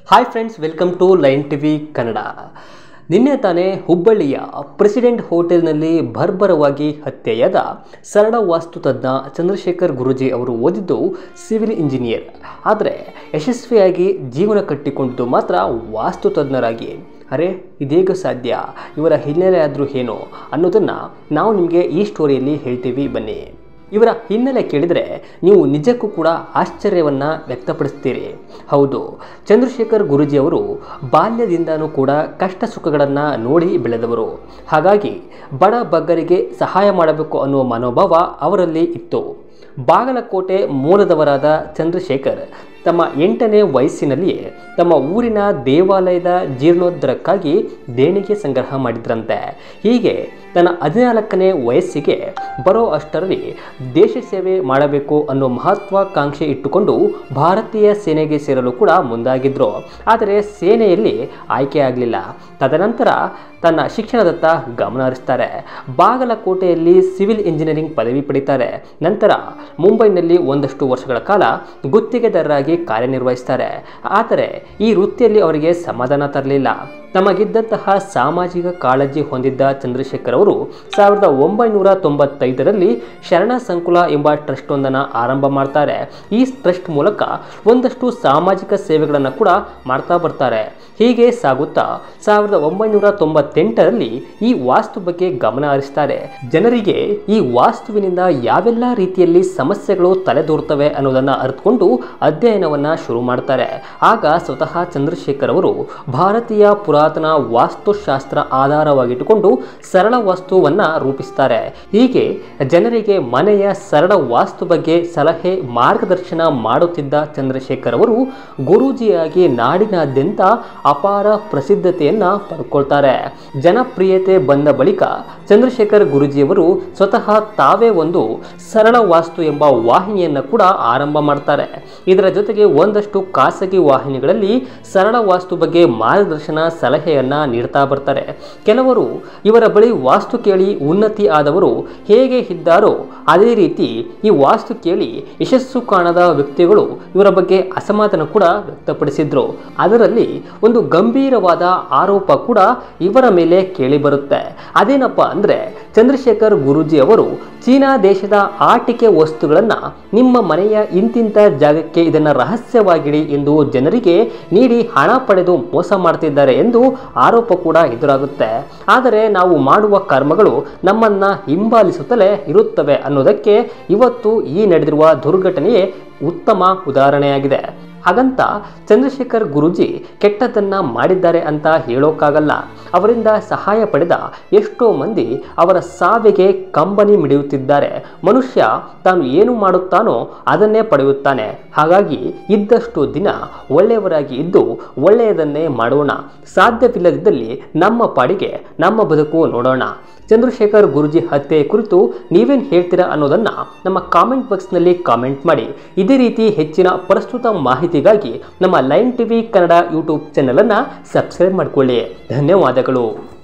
hi friends welcome to line TV Kannada ನಿನ್ನೆ ತಾನೇ ಹುಬ್ಬಳ್ಳಿಯ ಪ್ರೆಸಿಡೆಂಟ್ ಹೋಟೆಲ್ನಲ್ಲಿ ಭರ್ಭರವಾಗಿ ಹತ್ಯೆಯಾದ ಸರಳ ವಾಸ್ತು ತಜ್ಞ ಚಂದ್ರಶೇಖರ್ ಗುರೂಜಿ ಅವರು ಓದಿದ್ದು ಸಿವಿಲ್ ಇಂಜಿನಿಯರ್ ಆದರೆ ಯಶಸ್ವಿಯಾಗಿ ಜೀವನ ಕಟ್ಟಿಕೊಂಡಿದ್ದು ಮಾತ್ರ ವಾಸ್ತು ತಜ್ಞರಾಗಿ ಅರೆ ಇದೇಗ ಸಾಧ್ಯ ಇವರ ಹಿನ್ನೆಲೆ ಆದರೂ ಏನು ಅನ್ನೋದನ್ನು ನಾವು ನಿಮಗೆ ಈ ಸ್ಟೋರಿಯಲ್ಲಿ ಹೇಳ್ತೀವಿ ಬನ್ನಿ ಇವರ ಹಿನ್ನೆಲೆ ಕೇಳಿದರೆ ನೀವು ನಿಜಕ್ಕೂ ಕೂಡ ಆಶ್ಚರ್ಯವನ್ನು ವ್ಯಕ್ತಪಡಿಸ್ತೀರಿ ಹೌದು ಚಂದ್ರಶೇಖರ್ ಗುರೂಜಿ ಅವರು ಬಾಲ್ಯದಿಂದನೂ ಕೂಡ ಕಷ್ಟ ಸುಖಗಳನ್ನು ನೋಡಿ ಬೆಳೆದವರು ಹಾಗಾಗಿ ಬಡ ಬಗ್ಗರಿಗೆ ಸಹಾಯ ಮಾಡಬೇಕು ಅನ್ನುವ ಮನೋಭಾವ ಅವರಲ್ಲಿ ಇತ್ತು ಬಾಗಲಕೋಟೆ ಮೂಲದವರಾದ ಚಂದ್ರಶೇಖರ್ ತಮ್ಮ ಎಂಟನೇ ವಯಸ್ಸಿನಲ್ಲಿಯೇ ತಮ್ಮ ಊರಿನ ದೇವಾಲಯದ ಜೀರ್ಣೋದ್ಧಾರಕ್ಕಾಗಿ ದೇಣಿಗೆ ಸಂಗ್ರಹ ಮಾಡಿದ್ರಂತೆ ಹೀಗೆ ತನ್ನ ಹದಿನಾಲ್ಕನೇ ವಯಸ್ಸಿಗೆ ಬರೋ ಅಷ್ಟರಲ್ಲಿ ದೇಶ ಸೇವೆ ಮಾಡಬೇಕು ಅನ್ನೋ ಮಹತ್ವಾಕಾಂಕ್ಷೆ ಇಟ್ಟುಕೊಂಡು ಭಾರತೀಯ ಸೇನೆಗೆ ಸೇರಲು ಕೂಡ ಮುಂದಾಗಿದ್ದರು ಆದರೆ ಸೇನೆಯಲ್ಲಿ ಆಯ್ಕೆ ಆಗಲಿಲ್ಲ ತದನಂತರ ತನ್ನ ಶಿಕ್ಷಣದತ್ತ ಗಮನ ಹರಿಸ್ತಾರೆ ಬಾಗಲಕೋಟೆಯಲ್ಲಿ ಸಿವಿಲ್ ಇಂಜಿನಿಯರಿಂಗ್ ಪದವಿ ಪಡಿತಾರೆ ನಂತರ ಮುಂಬೈನಲ್ಲಿ ಒಂದಷ್ಟು ವರ್ಷಗಳ ಕಾಲ ಗುತ್ತಿಗೆದಾರರಾಗಿ ಕಾರ್ಯನಿರ್ವಹಿಸ್ತಾರೆ ಆದರೆ ಈ ವೃತ್ತಿಯಲ್ಲಿ ಅವರಿಗೆ ಸಮಾಧಾನ ತರಲಿಲ್ಲ ತಮಗಿದ್ದಂತಹ ಸಾಮಾಜಿಕ ಕಾಳಜಿ ಹೊಂದಿದ್ದ ಚಂದ್ರಶೇಖರ್ ಅವರು ಸಾವಿರದ ಒಂಬೈನೂರ ತೊಂಬತ್ತೈದರಲ್ಲಿ ಶರಣ ಸಂಕುಲ ಎಂಬ ಟ್ರಸ್ಟ್ ಒಂದನ್ನು ಆರಂಭ ಮಾಡ್ತಾರೆ ಈ ಟ್ರಸ್ಟ್ ಮೂಲಕ ಒಂದಷ್ಟು ಸಾಮಾಜಿಕ ಸೇವೆಗಳನ್ನು ಕೂಡ ಮಾಡ್ತಾ ಬರ್ತಾರೆ ಹೀಗೆ ಸಾಗುತ್ತಾ ಸಾವಿರದ ಒಂಬೈನೂರ ತೊಂಬತ್ತೆಂಟರಲ್ಲಿ ಈ ವಾಸ್ತು ಬಗ್ಗೆ ಗಮನ ಹರಿಸ್ತಾರೆ ಜನರಿಗೆ ಈ ವಾಸ್ತುವಿನಿಂದ ಯಾವೆಲ್ಲ ರೀತಿಯಲ್ಲಿ ಸಮಸ್ಯೆಗಳು ತಲೆದೂರ್ತವೆ ಅನ್ನೋದನ್ನು ಅರಿತುಕೊಂಡು ಅಧ್ಯಯನವನ್ನು ಶುರು ಮಾಡ್ತಾರೆ ಆಗ ಸ್ವತಃ ಚಂದ್ರಶೇಖರ್ ಅವರು ಭಾರತೀಯ ಪುರಾತನ ವಾಸ್ತುಶಾಸ್ತ್ರ ಆಧಾರವಾಗಿಟ್ಟುಕೊಂಡು ಸರಳ ವಾಸ್ತುವನ್ನು ರೂಪಿಸ್ತಾರೆ ಹೀಗೆ ಜನರಿಗೆ ಮನೆಯ ಸರಳ ವಾಸ್ತು ಬಗ್ಗೆ ಸಲಹೆ ಮಾರ್ಗದರ್ಶನ ಮಾಡುತ್ತಿದ್ದ ಚಂದ್ರಶೇಖರ್ ಅವರು ಗುರೂಜಿಯಾಗಿ ನಾಡಿನಾದ್ಯಂತ ಅಪಾರ ಪ್ರಸಿದ್ಧತೆಯನ್ನು ಪಡ್ಕೊಳ್ತಾರೆ ಜನಪ್ರಿಯತೆ ಬಂದ ಬಳಿಕ ಚಂದ್ರಶೇಖರ್ ಗುರೂಜಿಯವರು ಸ್ವತಃ ತಾವೇ ಒಂದು ಸರಳ ವಾಸ್ತು ಎಂಬ ವಾಹಿನಿಯನ್ನು ಕೂಡ ಆರಂಭ ಮಾಡ್ತಾರೆ ಇದರ ಜೊತೆಗೆ ಒಂದಷ್ಟು ಖಾಸಗಿ ವಾಹಿನಿಗಳಲ್ಲಿ ಸರಳ ವಾಸ್ತು ಬಗ್ಗೆ ಮಾರ್ಗದರ್ಶನ ಸಲಹೆಯನ್ನು ನೀಡ್ತಾ ಬರ್ತಾರೆ ಕೆಲವರು ಇವರ ಬಳಿ ವಾಸ್ತು ಕೇಳಿ ಉನ್ನತಿ ಆದವರು ಹೇಗೆ ಇದ್ದಾರೋ ಅದೇ ರೀತಿ ಈ ವಾಸ್ತು ಕೇಳಿ ಯಶಸ್ಸು ಕಾಣದ ವ್ಯಕ್ತಿಗಳು ಇವರ ಬಗ್ಗೆ ಅಸಮಾಧಾನ ಕೂಡ ವ್ಯಕ್ತಪಡಿಸಿದ್ರು ಅದರಲ್ಲಿ ಒಂದು ಗಂಭೀರವಾದ ಆರೋಪ ಕೂಡ ಇವರ ಮೇಲೆ ಕೇಳಿ ಬರುತ್ತೆ ಅದೇನಪ್ಪ ಅಂದರೆ ಚಂದ್ರಶೇಖರ್ ಗುರೂಜಿ ಅವರು ಚೀನಾ ದೇಶದ ಆಟಿಕೆ ವಸ್ತುಗಳನ್ನು ನಿಮ್ಮ ಮನೆಯ ಇಂತಿಂಥ ಜಾಗಕ್ಕೆ ಇದನ್ನು ರಹಸ್ಯವಾಗಿಡಿ ಎಂದು ಜನರಿಗೆ ನೀಡಿ ಹಣ ಪಡೆದು ಮೋಸ ಮಾಡ್ತಿದ್ದಾರೆ ಎಂದು ಆರೋಪ ಕೂಡ ಎದುರಾಗುತ್ತೆ ಆದರೆ ನಾವು ಮಾಡುವ ಕರ್ಮಗಳು ನಮ್ಮನ್ನ ಹಿಂಬಾಲಿಸುತ್ತಲೇ ಇರುತ್ತವೆ ಅನ್ನೋದಕ್ಕೆ ಇವತ್ತು ಈ ನಡೆದಿರುವ ದುರ್ಘಟನೆಯೇ ಉತ್ತಮ ಉದಾಹರಣೆಯಾಗಿದೆ ಹಾಗಂತ ಚಂದ್ರಶೇಖರ್ ಗುರೂಜಿ ಕೆಟ್ಟದ್ದನ್ನ ಮಾಡಿದ್ದಾರೆ ಅಂತ ಹೇಳೋಕ್ಕಾಗಲ್ಲ ಅವರಿಂದ ಸಹಾಯ ಪಡೆದ ಎಷ್ಟೋ ಮಂದಿ ಅವರ ಸಾವಿಗೆ ಕಂಬನಿ ಮಿಡಿಯುತ್ತಿದ್ದಾರೆ ಮನುಷ್ಯ ತಾನು ಏನು ಮಾಡುತ್ತಾನೋ ಅದನ್ನೇ ಪಡೆಯುತ್ತಾನೆ ಹಾಗಾಗಿ ಇದ್ದಷ್ಟು ದಿನ ಒಳ್ಳೆಯವರಾಗಿ ಇದ್ದು ಒಳ್ಳೆಯದನ್ನೇ ಮಾಡೋಣ ಸಾಧ್ಯವಿಲ್ಲದಿದ್ದಲ್ಲಿ ನಮ್ಮ ಪಾಡಿಗೆ ನಮ್ಮ ಬದುಕು ನೋಡೋಣ ಚಂದ್ರಶೇಖರ್ ಗುರೂಜಿ ಹತ್ಯೆ ಕುರಿತು ನೀವೇನು ಹೇಳ್ತೀರಾ ಅನ್ನೋದನ್ನು ನಮ್ಮ ಕಾಮೆಂಟ್ ಬಾಕ್ಸ್ನಲ್ಲಿ ಕಾಮೆಂಟ್ ಮಾಡಿ ಇದೇ ರೀತಿ ಹೆಚ್ಚಿನ ಪ್ರಸ್ತುತ ಮಾಹಿತಿಗಾಗಿ ನಮ್ಮ ಲೈನ್ ಟಿವಿ ಕನ್ನಡ ಯೂಟ್ಯೂಬ್ ಚಾನಲನ್ನು ಸಬ್ಸ್ಕ್ರೈಬ್ ಮಾಡಿಕೊಳ್ಳಿ ಧನ್ಯವಾದಗಳು